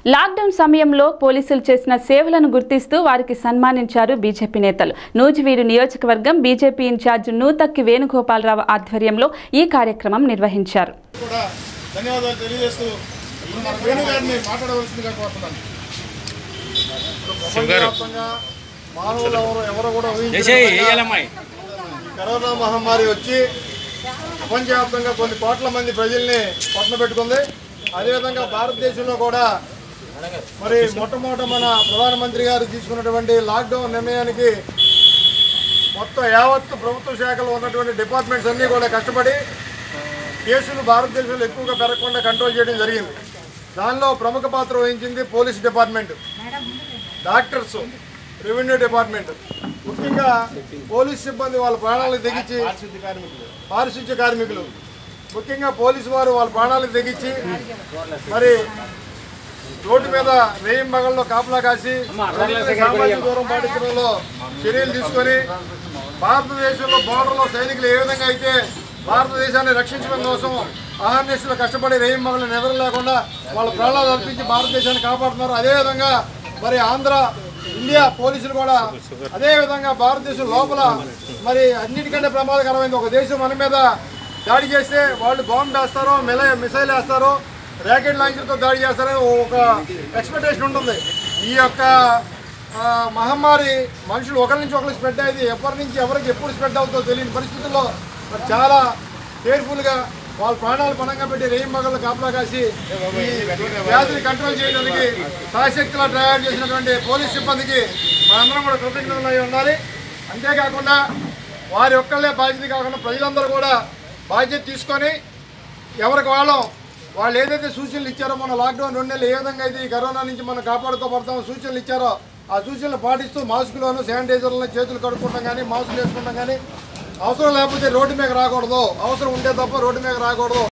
lockdown సమయంలో పోలీసులు చేసిన సేవలను గుర్తిస్తూ వారికి సన్మానించారు బీజేపీ నేతలు నూజివీడు నియోజకవర్గం బీజేపీ ఇన్ఛార్జ్ నూతక్కి వేణుగోపాలరావు ఆధ్వర్యంలో ఈ కార్యక్రమం నిర్వహించారు కూడా ధన్యవాదాలు తెలియజేస్తూ ఇప్పుడు మన వేణు గారిని మాట్లాడవలసిందిగా కోరుతున్నాను ఇప్పుడు ప్రపంచవ్యాప్తంగా మానవులు ఎవరు ఎవరు కూడా ఊహించని కరోనా మహమ్మారి వచ్చి ప్రపంచవ్యాప్తంగా కొన్ని కోట్ల మంది ప్రజల్ని పట్టణ పెట్టుకుంది అదేవిధంగా భారతదేశంలో కూడా మరి మొట్టమొదట మన ప్రధానమంత్రి గారు తీసుకున్నటువంటి లాక్డౌన్ నిర్ణయానికి మొత్తం యావత్ ప్రభుత్వ శాఖలో ఉన్నటువంటి డిపార్ట్మెంట్స్ అన్నీ కూడా కష్టపడి కేసులు భారతదేశంలో ఎక్కువగా పెరగకుండా కంట్రోల్ చేయడం జరిగింది దానిలో ప్రముఖ పాత్ర వహించింది police department doctors revenue department ముఖ్యంగా పోలీస్ సిబ్బంది వాళ్ళ ప్రాణాలకు తెగించి పారిశుద్ధ్య కార్మికులు ముఖ్యంగా పోలీసు వారు వాళ్ళ ప్రాణాలకు తెగించి మరి రోడ్డు మీద రేయం మగల్లో కాపలా కాసి ప్రజలకు సామాజిక దూరం పాటించడంలో చర్యలు తీసుకొని భారతదేశంలో బోర్డర్లో సైనికులు ఏ విధంగా అయితే భారతదేశాన్ని రక్షించడం కోసం అహర్నిశలు కష్టపడి రేయం మగలు నిద్ర లేకుండా వాళ్ళ ప్రాణాలు అర్పించి భారతదేశాన్ని కాపాడుతున్నారు అదేవిధంగా మరి ఆంధ్ర ఇండియా పోలీసులు కూడా అదే విధంగా భారతదేశం లోపల మరి అన్నిటికంటే ప్రమాదకరమైంది ఒక దేశం మన మీద దాడి చేస్తే వాళ్ళు బాంబు వేస్తారో మిల మిసైల్ వేస్తారో ర్యాకెట్ లాంచర్తో దాడి చేస్తారని ఒక ఎక్స్పెక్టేషన్ ఉంటుంది ఈ యొక్క ఆ, మహమ్మారి మనుషులు ఒకరి నుంచి ఒకరు స్ప్రెడ్ అయ్యేది ఎవరి నుంచి ఎవరికి ఎప్పుడు స్ప్రెడ్ అవుతుందో తెలియని పరిస్థితుల్లో మరి చాలా కేర్ఫుల్గా వాళ్ళ ప్రాణాలు పణంగా పెట్టి రేయి మగళ్ళు కాపలా కాసి ఈ వ్యాధిని కంట్రోల్ చేయడానికి సాయశక్తిలా తయారు చేసినటువంటి పోలీస్ సిబ్బందికి మనందరం కూడా కృతజ్ఞతలు అయి ఉండాలి అంతేకాకుండా వారి ఒక్కళ్ళే బాధ్యత కాకుండా ప్రజలందరూ కూడా బాధ్యత తీసుకొని ఎవరికి వాళ్ళం వాళ్ళు ఏదైతే సూచనలు ఇచ్చారో మన లాక్డౌన్ రెండు నెలలు ఏ విధంగా అయితే ఈ కరోనా నుంచి మనం కాపాడుకోబడతామో సూచనలు ఇచ్చారో ఆ సూచనలు పాటిస్తూ మాస్కులను శానిటైజర్లను చేతులు కడుక్కుంటాం కానీ మాస్కులు వేసుకుంటాం కానీ అవసరం లేకపోతే రోడ్డు మీద రాకూడదు అవసరం ఉంటే తప్ప రోడ్డు మీద రాకూడదు